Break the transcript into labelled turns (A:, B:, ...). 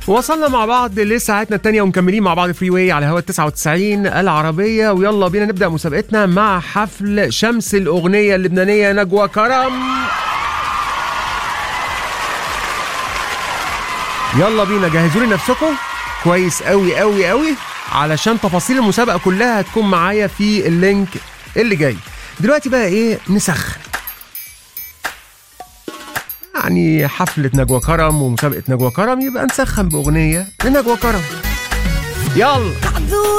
A: وصلنا مع بعض لساعتنا التانية ومكملين مع بعض فري واي على هوا 99 العربية ويلا بينا نبدأ مسابقتنا مع حفل شمس الأغنية اللبنانية نجوى كرم يلا بينا جهزوا لي نفسكم كويس قوي قوي قوي علشان تفاصيل المسابقة كلها هتكون معايا في اللينك اللي جاي دلوقتي بقى ايه نسخن يعني حفلة نجوى كرم ومسابقة نجوى كرم يبقى نسخن بأغنية لنجوى كرم يلا